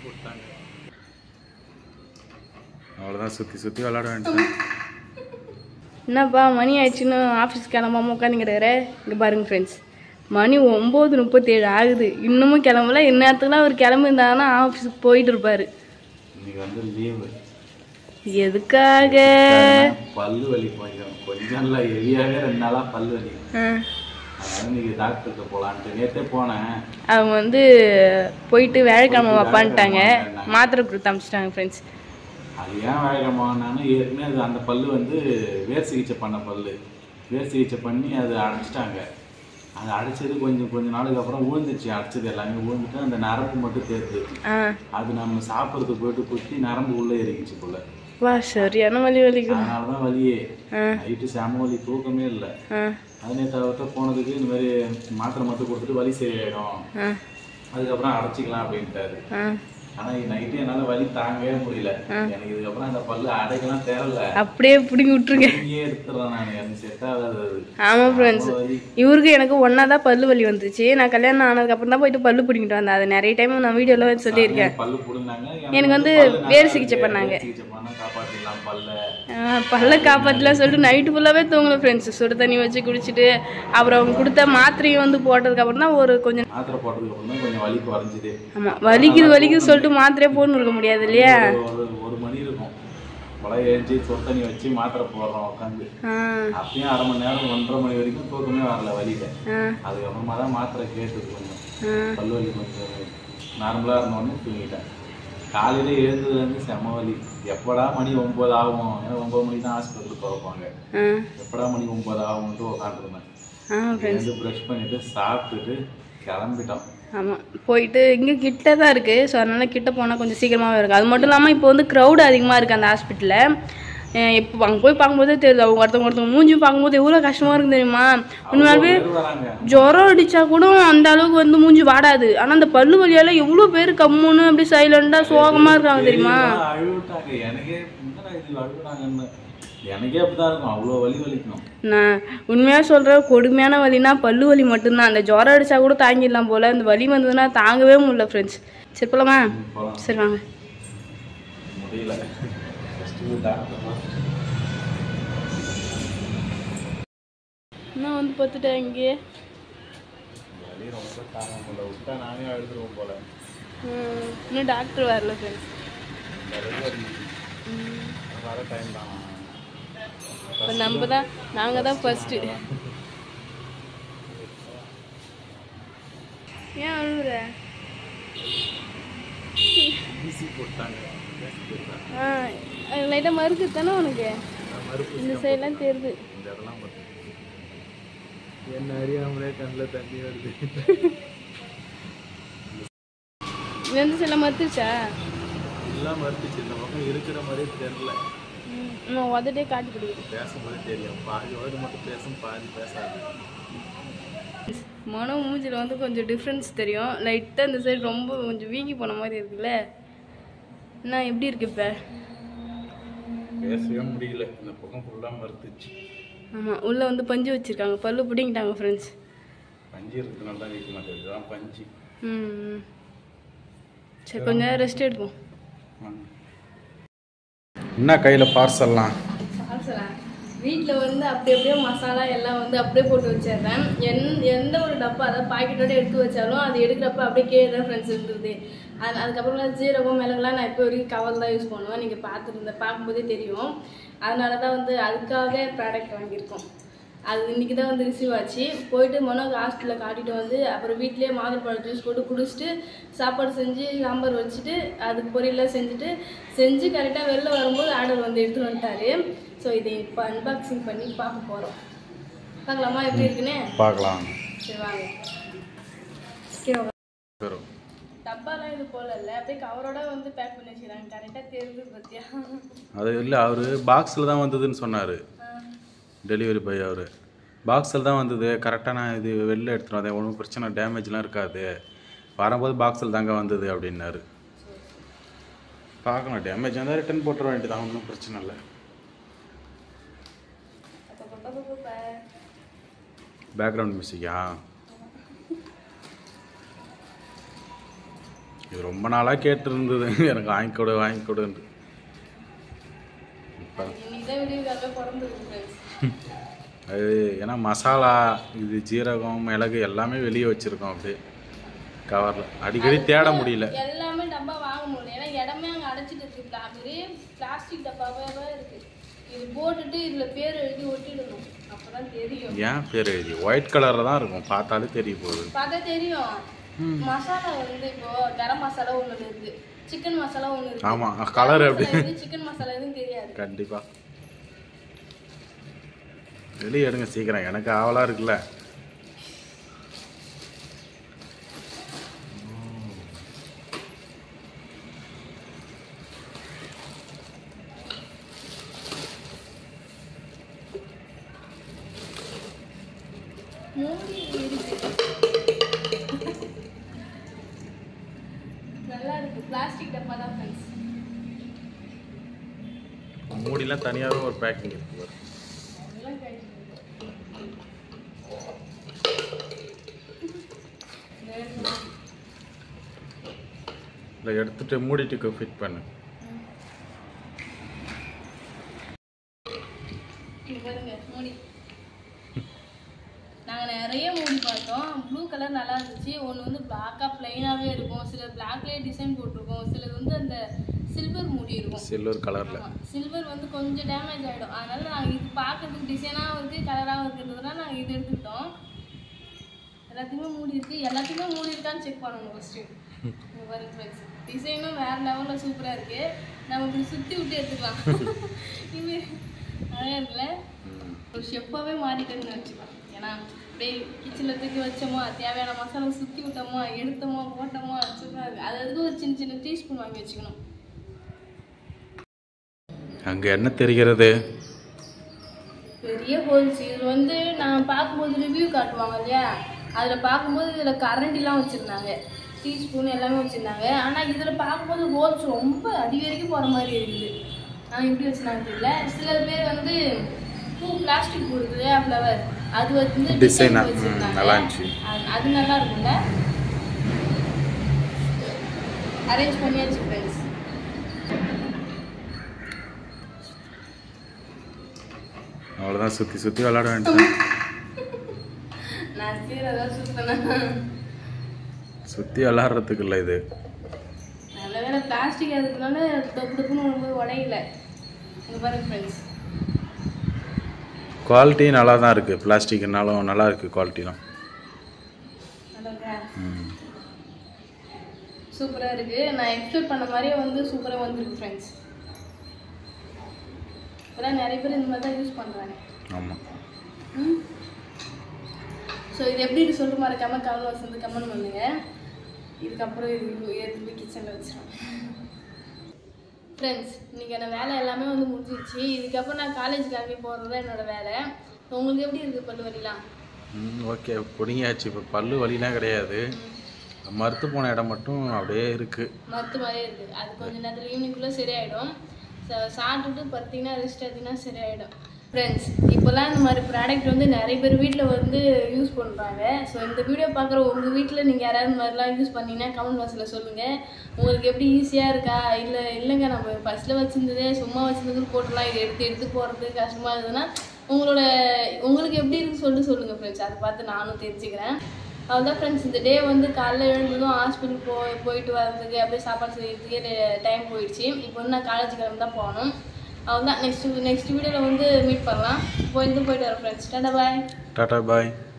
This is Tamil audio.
போட்டாங்க அவ்வளோதான் சுற்றி சுற்றி விளாட வேண்டியதான் என்னப்பா மணி ஆயிடுச்சுன்னு ஆஃபீஸ் கிளம்பாம உட்காந்துக்கிறாரு இங்கே பாருங்க ஃப்ரெண்ட்ஸ் மணி ஒம்பது முப்பத்தேழு ஆகுது இன்னமும் கிளம்பல இந்நேரத்துக்குலாம் அவர் கிளம்பியிருந்தாங்கன்னா ஆஃபீஸுக்கு போயிட்டு இருப்பாரு இன்னைக்கு வந்து லீவு எதுக்காக பல்லு வலி கொஞ்சம் கொஞ்சம் இல்லை ஹெவியாகவே ரெண்டு நாளாக பல்லு வலி ஆ, அதனால இன்னைக்கு டாக்டர்கிட்ட போகலான்ட்டு நேற்றே போனேன் அவங்க வந்து போயிட்டு வேலைக்கிழமை வைப்பான்ட்டாங்க மாத்திரை கொடுத்து அமிச்சிட்டாங்க ஃப்ரெண்ட்ஸ் அது ஏன் வேகமானாலும் ஏற்கனவே அது அந்த பல்லு வந்து வேர் சிகிச்சை பண்ண பல்லு வேர் சிகிச்சை பண்ணி அது அடைச்சிட்டாங்க அது அடைச்சது கொஞ்சம் கொஞ்ச நாளுக்கு அப்புறம் ஊழ்ந்துச்சு அடைச்சது எல்லாமே ஊழ்ந்துட்டு அந்த நரம்பு மட்டும் தேர்த்து ஆ அது நம்ம சாப்பிட்றதுக்கு போயிட்டு குத்தி நரம்பு உள்ளே இறங்கிச்சு போல வா சரியான வலி வலிக்கும் அதனால தான் வலியே ஆ. நைட்டு செம வலி தூக்கமே இல்லை ஆ அது நேற்று அவர்கிட்ட போனதுக்கு இந்த மாதிரி மாத்திரை மட்டும் கொடுத்துட்டு வலி சரியாயிடும் ஆ அதுக்கப்புறம் அடைச்சிக்கலாம் அப்படின்ட்டாரு ஆ ஆனால் நைட்டு என்னால் வலி தாங்கவே முடியல எனக்கு இதுக்கப்புறம் அந்த பல்லு அடைக்கலாம் தேவையில்ல அப்படியே பிடிங்கி விட்டுருங்க இங்கேயே எடுத்துடுறேன் நான் எனக்கு செட் ஆகாது அது ஆமாம் ஃப்ரெண்ட்ஸ் அவ்வளோ வலி இவருக்கு எனக்கு ஒன்றா தான் பல்லு வலி வந்துச்சு நான் கல்யாணம் ஆனதுக்கப்புறம் தான் போயிட்டு பல்லு பிடிங்கிட்டு வந்தேன் அது நிறைய டைம் நான் வீடியோவில் சொல்லியிருக்கேன் பல்லு புடுங்கினாங்க எனக்கு வந்து பல்லு நல்லா வேர் இருக்கு. சிகிச்சை பண்ணாங்க. வேர் சிகிச்சை பண்ணா காப்பாற்றிடலாம் பல்ல ஆ, பல்ல காப்பாற்றலாம் சொல்லிட்டு நைட்டு ஃபுல்லாகவே தூங்கல ஃப்ரெண்ட்ஸ் சுடு தண்ணி வச்சு குடிச்சிட்டு அப்புறம் அவங்க கொடுத்த மாத்திரையும் வந்து போட்டதுக்கப்புறம் தான் ஒரு கொஞ்சம் மாத்திரை போட்டதுக்கு அப்புறம் தான் கொஞ்சம் வலி குறைஞ்சிது ஆமாம் வலிக்குது வலிக்குது சொல்லிட்டு மாத்திரையே போடணும் இருக்க முடியாது இல்லையா ஒரு ஒரு மணி இருக்கும் பழைய எழுச்சி சொட்டு தண்ணி வச்சு மாத்திரை போடுறோம் உட்காந்து ஆ அப்பயும் அரை மணி நேரம் ஒன்றரை மணி வரைக்கும் தூக்கமே வரல வலியில ஆ அதுக்கப்புறமா தான் மாத்திரை கேட்டது கொஞ்சம் ஆ பல்லு வலி கொஞ்சம் நார்மலாக இருந்தோடனே தூங்கிட்டேன் காலையில எழுந்ததுலேருந்து செம வலி எப்படா மணி ஒம்பது ஆகும் ஏன்னா ஒம்பது மணி தான் ஹாஸ்பிட்டலுக்கு திறப்பாங்க ஆ எப்படா மணி ஒம்பது ஆகும்ட்டு உட்காந்துருந்தேன் ஆ எழுந்து ப்ரஷ் பண்ணிட்டு சாப்பிட்டுட்டு கிளம்பிட்டோம் ஆமாம் போயிட்டு இங்கே கிட்ட தான் இருக்குது ஸோ அதனால் கிட்ட போனால் கொஞ்சம் சீக்கிரமாகவே இருக்குது அது மட்டும் இல்லாமல் இப்போ வந்து க்ரௌடு அதிகமாக இருக்குது அந்த ஹாஸ்பிட்டலில் இப்போ அங்கே போய் பார்க்கும்போதே தெரியுது அவங்க ஒருத்தவங்க ஒருத்தவங்க மூஞ்சியும் பார்க்கும்போது எவ்வளோ கஷ்டமாக இருக்குது தெரியுமா உண்மையாலுமே பேர் வராங்க ஜுரம் அடிச்சா கூட அந்த அளவுக்கு வந்து மூஞ்சி வாடாது ஆனால் அந்த பல்லு வலியால் எவ்வளோ பேர் கம்முன்னு அப்படி சைலண்டாக சோகமாக இருக்காங்க தெரியுமா பெரியவங்க அழுவிட்டாங்க எனக்கே என்னடா இது அழுகுறாங்கன்னு எனக்கே அப்படிதான் இருக்கும் அவ்வளோ வலி வலிக்கும் நான் உண்மையாக சொல்கிறேன் கொடுமையான வலினா பல்லு வலி மட்டும்தான் அந்த ஜுரம் அடிச்சா கூட தாங்கிடலாம் போல் அந்த வலி வந்ததுன்னா தாங்கவே முடியல ஃப்ரெண்ட்ஸ் சரி போலாமா போகலாம் சரி வாங்க முடியல ஃபஸ்ட்டு டாக்டர் நான் வந்து பார்த்துட்டேன் இங்கே வலி ரொம்ப தாங்க முடியல விட்டா நானே அழுதுருவோம் போல ம், இன்னும் டாக்டர் வரல ஃப்ரெண்ட்ஸ் இந்த அளவுக்கு வலி. வர டைம் தான் இப்போ நம்ம தான் நாங்கள் தான் ஃபஸ்ட்டு ஏன் அழுகுற ஈஸி போட்டாங்க ஆ லைட்டாக மறுக்கு தானே உனக்கு மறுப்பு இந்த சைட்லாம் தெரியுது இந்த இடம்லாம் பார்த்து என்ன அறியாமலே கண்ணில் தண்ணி வருது எந்த சைடில் மறுத்துச்சா எல்லாம் மறுத்துச்சு இந்த பக்கம் இருக்கிற மாதிரியே தெரியல நான் உதட்டே காட்டி பிடிக்குது பேசும்போது தெரியும் பாதி வேர்டு மட்டும் பேசும் பாதி பேசாது மனோ மூஞ்சில் வந்து கொஞ்சம் டிஃப்ரென்ஸ் தெரியும் லைட்டாக இந்த சைடு ரொம்ப கொஞ்சம் வீங்கி போன மாதிரி இருக்குல்ல என்ன எப்படி இருக்கு இப்போ பேசவே முடியல இந்த பக்கம் ஃபுல்லாக மறுத்துச்சு ஆமாம் உள்ளே வந்து பஞ்சு வச்சுருக்காங்க பல்லு பிடிங்கிட்டாங்க ஃப்ரெண்ட்ஸ் பஞ்சு இருக்கிறதுனால தான் வீக்க மாட்டேங்குது இதுதான் பஞ்சு ம் சரி கொஞ்சம் நேரம் ரெஸ்ட் எடுப்போம் என்ன கையில் பார்சல்லாம் வீட்டில் வந்து அப்படி அப்படியே மசாலா எல்லாம் வந்து அப்படியே போட்டு வச்சிடுறேன் எந் எந்த ஒரு டப்பா அதாவது பாக்கெட்டோட எடுத்து வச்சாலும் அது எடுக்கிறப்ப அப்படியே கீழே தான் ஃப்ரெண்ட்ஸ் இருந்தது அது அதுக்கப்புறமா ஜீரகம் மிளகுலாம் நான் இப்போ வரைக்கும் கவர் தான் யூஸ் பண்ணுவேன் நீங்கள் பார்த்துருந்த பார்க்கும்போதே தெரியும் அதனால தான் வந்து அதுக்காக ப்ராடக்ட் வாங்கியிருக்கோம் அது இன்னைக்கு தான் வந்து ரிசீவ் ஆச்சு போயிட்டு மனோக்கு ஹாஸ்டலில் காட்டிட்டு வந்து அப்புறம் வீட்லேயே மாதுளப்பழம் ஜூஸ் போட்டு குடிச்சிட்டு சாப்பாடு செஞ்சு சாம்பார் வச்சுட்டு அதுக்கு பொரியெல்லாம் செஞ்சுட்டு செஞ்சு கரெக்டாக வெளில வரும்போது ஆர்டர் வந்து எடுத்துன்னு வந்துட்டாரு ஸோ இதை இப்போ அன்பாக்சிங் பண்ணி பார்க்க போகிறோம் பார்க்கலாமா எப்படி இருக்குன்னு பார்க்கலாம் சரி வாங்க கீழே உட்காரு. வரும் டப்பாலாம் இது போல இல்லை அப்படியே கவரோட வந்து பேக் பண்ணி வச்சுக்கிறாங்க கரெக்டாக தெரியுது பார்த்தியா அது இல்லை அவர் பாக்ஸில் தான் வந்ததுன்னு சொன்னார் டெலிவரி பாய் அவர் பாக்ஸில் தான் வந்தது கரெக்டாக நான் இது வெளில எடுத்துகிட்டு வந்தேன் ஒன்றும் பிரச்சனை டேமேஜ்லாம் இருக்காது வரும்போது பாக்ஸில் தாங்க வந்தது அப்படின்னாரு பார்க்கலாம் டேமேஜ் வந்தால் ரிட்டன் போட்டுற வேண்டியதான் ஒன்றும் பிரச்சனை இல்லை பேக்ரவுண்ட் மியூசிக்கா இது ரொம்ப நாளாக கேட்டுருந்தது எனக்கு வாங்கி கொடு வாங்கி கொடுன்னு இப்போ இன்னைக்கு தான் வீடியோக்காகவே பிறந்திருக்கு ஃப்ரெண்ட்ஸ் அது ஏன்னா மசாலா இது ஜீரகம் மிளகு எல்லாமே வெளியே வச்சுருக்கோம் அப்படியே கவரில் அடிக்கடி தேட முடியல எல்லாமே டப்பா வாங்க முடியல ஏன்னா இடமே அங்கே அடைச்சிட்டு இருக்கு பிளா- ஒரே பிளாஸ்டிக் டப்பாவே இருக்கு இது போட்டுட்டு இதுல பேர் எழுதி ஒட்டிடணும் அப்பதான் தெரியும் ஏன் பேர் எழுதி ஒயிட் கலரில் தான் இருக்கும் பார்த்தாலே தெரிய போகுது பார்த்தா தெரியும் மசாலா வந்து இப்போ கரம் மசாலா ஒண்ணு இருக்கு சிக்கன் மசாலா ஒண்ணு இருக்கு ஆமா, colour எப்படி? சிக்கன் மசாலா எதுவும் தெரியாது கண்டிப்பாக வெளியே எடுங்க சீக்கிரம் எனக்கு ஆவலாக இருக்குல்ல மூடி இருக்கு நல்லா இருக்கு பிளாஸ்டிக் டப்பா தான் ஃப்ரெண்ட்ஸ் மூடிலாம் தனியாகவே ஒரு பேக்கிங் இருக்கு பாரு. நல்லா கழிச்சு இல்லை எடுத்துட்டு மூடிட்டு ஃபிட் பண்ணு இங்க பாருங்க மூடி நாங்கள் நிறைய மூடி பார்த்தோம் ப்ளூ கலர் நல்லா இருந்துச்சு ஒன்று வந்து பிளாக்காக ப்ளைனாகவே இருக்கும் சில பிளாக்லேயே டிசைன் போட்டிருக்கும் சிலது வந்து அந்த சில்வர் மூடி இருக்கும் சில்வர் கலரில் சில்வர் வந்து கொஞ்சம் டேமேஜ் ஆகிடும் அதனால நாங்கள் இது பார்க்கறதுக்கு டிசைனாகவும் இருக்குது கலராகவும் இருக்கிறதுனால நாங்கள் இது எடுத்துக்கிட்டோம் எல்லாத்தையுமே மூடி இருக்கு எல்லாத்தையுமே மூடி இருக்கான்னு செக் பண்ணணும் ஃபஸ்ட்டு இங்கே பாருங்க ஃப்ரெண்ட்ஸ் டிசைனும் வேறு லெவலில் சூப்பராக இருக்குது நம்ம இப்படி சுற்றி விட்டு எடுத்துக்கலாம் இது அழகாக இருக்குல்ல ஒரு ஷெஃப்பாகவே மாறிட்டேன்னு நினச்சிக்கலாம் ஏன்னா அப்படியே கிச்சனில் தூக்கி வச்சோமா தேவையான மசாலா சுற்றி விட்டோமா எடுத்தோமா போட்டோமா சூப்பராக இருக்குது அது அதுக்கு ஒரு சின்ன சின்ன டீஸ்பூன் வாங்கி வச்சுக்கணும் அங்கே என்ன தெரிகிறது பெரிய ஹோல்ஸ் இது வந்து நான் பார்க்கும்போது ரிவ்யூ காட்டுவாங்க இல்லையா அதில் பார்க்கும்போது இதில் கரண்டிலாம் வச்சுருந்தாங்க டீஸ்பூன் எல்லாமே வச்சுருந்தாங்க ஆனால் இதில் பார்க்கும்போது ஹோல்ஸ் ரொம்ப அடி வரைக்கும் போகிற மாதிரி இருக்குது ஆனால் எப்படி வச்சுருந்தாங்க தெரியல சில பேர் வந்து பூ பிளாஸ்டிக் பூ இருக்குது இல்லையா ஃப்ளவர் அது வந்து Design டிசைன் ஆ? ம், வச்சுருந்தாங்க நல்லா இருந்துச்சு. அது- அது நல்லா இருக்கும்ல அரேஞ்ச் பண்ணியாச்சு ஃப்ரெண்ட்ஸ் அவ்வளோதான் சுற்றி சுற்றி விளாட வேண்டியது நான் சீரதான் சுற்றினேன் சுற்றி விளாட்றதுக்கு இல்லை இது நல்ல வேலை பிளாஸ்டிக் அதுக்குனால தொப்பு தொப்புன்னு ரொம்ப உடையல இங்கே பாருங்க ஃப்ரெண்ட்ஸ் குவாலிட்டி நல்லா தான் இருக்குது பிளாஸ்டிக்னாலும் நல்லா இருக்குது குவாலிட்டிலாம் நல்லா ம் சூப்பராக இருக்குது நான் எக்ஸ்பெக்ட் பண்ண மாதிரியே வந்து சூப்பராக வந்திருக்கு ஃப்ரெண்ட்ஸ் இப்போலாம் நிறைய பேர் இந்த மாதிரி தான் யூஸ் பண்ணுறாங்க ஆமாம் ம் ஸோ இது எப்படி இருக்கு சொல்லிட்டு மறக்காம கமெண்ட் வந்து கமெண்ட் பண்ணுங்க இதுக்கப்புறம் இது எடுத்து போய் கிச்சனில் வச்சிடும் ஃப்ரெண்ட்ஸ் இன்னைக்கு என்ன வேலை எல்லாமே வந்து முடிஞ்சிருச்சு இதுக்கப்புறம் நான் காலேஜ் கிளம்பி போகிறது தான் என்னோட வேலை உங்களுக்கு எப்படி இருக்குது பல்லு வலிலாம் ம் ஓகே பிடிங்கியாச்சு இப்போ பல்லு வலிலாம் கிடையாது மறுத்து போன இடம் மட்டும் அப்படியே இருக்குது மத்து மாதிரியே இருக்குது அது கொஞ்ச நேரத்தில் ஈவினிங்குள்ளே சரியாயிடும் சா- சாப்பிட்டுட்டு பார்த்தீங்கன்னா ரெஸ்ட் எடுத்தீங்கன்னா சரியாயிடும் ஃப்ரெண்ட்ஸ் இப்போல்லாம் இந்த மாதிரி ப்ராடக்ட் வந்து நிறைய பேர் வீட்டில் வந்து யூஸ் பண்ணுறாங்க ஸோ இந்த வீடியோ பார்க்குற உங்கள் வீட்டில் நீங்கள் யாராவது இந்த மாதிரிலாம் யூஸ் பண்ணீங்கன்னா கமெண்ட் பாக்ஸில் சொல்லுங்கள் உங்களுக்கு எப்படி ஈஸியாக இருக்கா இல்லை இல்லைங்க நம்ம ஃபஸ்ட்டில் வச்சுருந்ததே சும்மா வச்சுருந்தது போட்டுலாம் இது எடுத்து எடுத்து போகிறது கஷ்டமாக இருக்குதுன்னா உங்களோட உங்களுக்கு எப்படி இருக்குன்னு சொல்லிட்டு சொல்லுங்கள் ஃப்ரெண்ட்ஸ் அதை பார்த்து நானும் தெரிஞ்சுக்கிறேன் அவ்வளோதான் ஃப்ரெண்ட்ஸ் இந்த டே வந்து காலைல எழுந்ததும் ஹாஸ்பிட்டல் போய் போயிட்டு வரதுக்கு அப்படியே சாப்பாடு செய்யறதுக்கே டைம் போயிடுச்சு இப்போ வந்து நான் காலேஜ் கிளம்பி தான் போகணும் அவ்வளோதான் நெக்ஸ்ட் நெக்ஸ்ட் வீடியோவில் வந்து மீட் பண்ணலாம் போயிட்டு போயிட்டு வரேன் ஃப்ரெண்ட்ஸ் டாடா பாய் டாடா பாய்